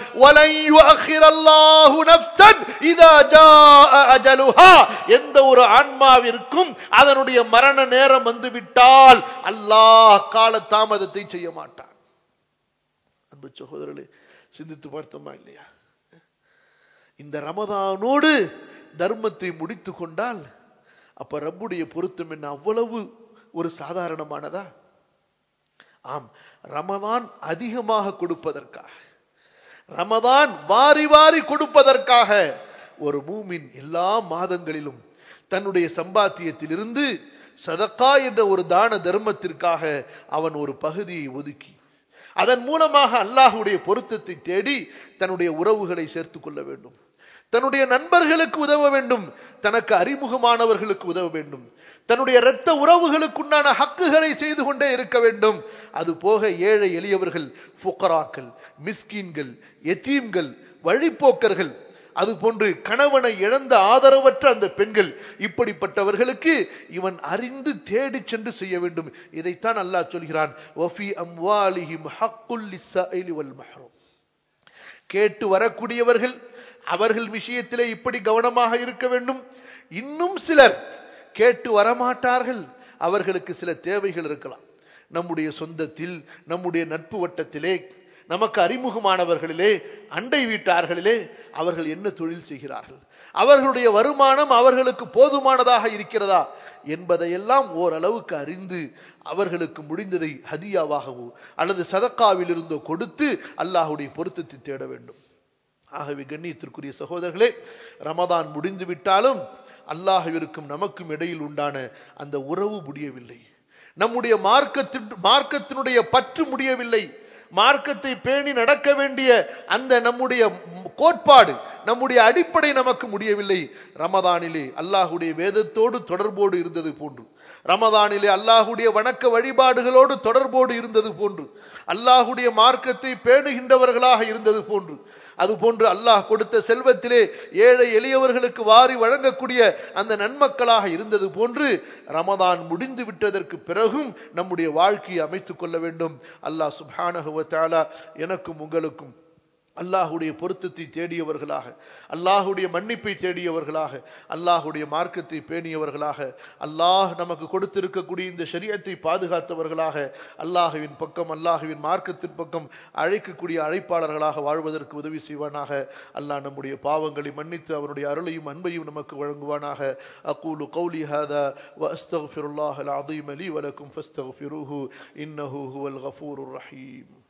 எந்த ஒரு ஆன்மாவிற்கும் அதனுடைய மரண நேரம் வந்துவிட்டால் அல்லாஹ் கால தாமதத்தை செய்ய மாட்டான் அன்பு சகோதரர்களே சிந்தித்து பார்த்தோமா இல்லையா இந்த ரமதானோடு தர்மத்தை முடித்து கொண்டால் அப்ப ரப்புடைய பொருத்தம் என்ன அவ்வளவு ஒரு சாதாரணமானதா ஆம் ரமதான் அதிகமாக கொடுப்பதற்காக ரமதான் வாரி வாரி கொடுப்பதற்காக ஒரு மூமின் எல்லா மாதங்களிலும் தன்னுடைய சம்பாத்தியத்திலிருந்து சதக்கா என்ற ஒரு தான தர்மத்திற்காக அவன் ஒரு பகுதியை ஒதுக்கி அதன் மூலமாக அல்லாஹுடைய பொருத்தத்தை தேடி தன்னுடைய உறவுகளை சேர்த்துக் கொள்ள வேண்டும் தன்னுடைய நண்பர்களுக்கு உதவ வேண்டும் தனக்கு அறிமுகமானவர்களுக்கு உதவ வேண்டும் தன்னுடைய இரத்த உறவுகளுக்குண்டான ஹக்குகளை செய்து கொண்டே இருக்க வேண்டும் அது போக ஏழை எளியவர்கள் புக்கராக்கள் மிஸ்கீன்கள் எத்தீம்கள் வழிப்போக்கர்கள் அது போன்று கணவனை இழந்த ஆதரவற்ற அந்த பெண்கள் இப்படிப்பட்டவர்களுக்கு இவன் அறிந்து தேடி சென்று செய்ய வேண்டும் இதைத்தான் அல்லாஹ் சொல்கிறான் கேட்டு வரக்கூடியவர்கள் அவர்கள் விஷயத்திலே இப்படி கவனமாக இருக்க வேண்டும் இன்னும் சிலர் கேட்டு வரமாட்டார்கள் அவர்களுக்கு சில தேவைகள் இருக்கலாம் நம்முடைய சொந்தத்தில் நம்முடைய நட்பு வட்டத்திலே நமக்கு அறிமுகமானவர்களிலே அண்டை வீட்டார்களிலே அவர்கள் என்ன தொழில் செய்கிறார்கள் அவர்களுடைய வருமானம் அவர்களுக்கு போதுமானதாக இருக்கிறதா என்பதையெல்லாம் ஓரளவுக்கு அறிந்து அவர்களுக்கு முடிந்ததை ஹதியாவாகவோ அல்லது சதக்காவில் இருந்தோ கொடுத்து அல்லாஹுடைய பொருத்தத்தை தேட வேண்டும் ஆகவே கண்ணியத்திற்குரிய சகோதரர்களே ரமதான் முடிந்து விட்டாலும் அல்லாஹ்விற்கும் நமக்கும் இடையில் உண்டான அந்த உறவு முடியவில்லை நம்முடைய மார்க்கத்தின் மார்க்கத்தினுடைய பற்று முடியவில்லை மார்க்கத்தை பேணி நடக்க வேண்டிய அந்த நம்முடைய கோட்பாடு நம்முடைய அடிப்படை நமக்கு முடியவில்லை ரமதானிலே அல்லாஹுடைய வேதத்தோடு தொடர்போடு இருந்தது போன்று ரமதானிலே அல்லாஹுடைய வணக்க வழிபாடுகளோடு தொடர்போடு இருந்தது போன்று அல்லாஹுடைய மார்க்கத்தை பேணுகின்றவர்களாக இருந்தது போன்று அதுபோன்று அல்லாஹ் கொடுத்த செல்வத்திலே ஏழை எளியவர்களுக்கு வாரி வழங்கக்கூடிய அந்த நன்மக்களாக இருந்தது போன்று ரமதான் முடிந்து விட்டதற்கு பிறகும் நம்முடைய வாழ்க்கையை அமைத்துக் கொள்ள வேண்டும் அல்லாஹ் சுப்ஹானஹு வ தஆலா எனக்கும் உங்களுக்கும் அல்லாஹுடைய பொருத்தத்தை தேடியவர்களாக அல்லாஹுடைய மன்னிப்பை தேடியவர்களாக அல்லாஹுடைய மார்க்கத்தை பேணியவர்களாக அல்லாஹ் நமக்கு கொடுத்திருக்கக்கூடிய இந்த ஷரியத்தை பாதுகாத்தவர்களாக அல்லாஹுவின் பக்கம் அல்லாஹுவின் மார்க்கத்தின் பக்கம் அழைக்கக்கூடிய அழைப்பாளர்களாக வாழ்வதற்கு உதவி செய்வானாக அல்லாஹ் நம்முடைய பாவங்களை மன்னித்து அவருடைய அருளையும் அன்பையும் நமக்கு வழங்குவானாக அக்கூலு கௌலி ஹாதா வ அஸ்தக்ஃபிருல்லாஹ் அல் அதீம் அலி வலக்கும் ஃபஸ்தக்ஃபிருஹு இன்னஹு ஹுவல் கஃபூருர் ரஹீம்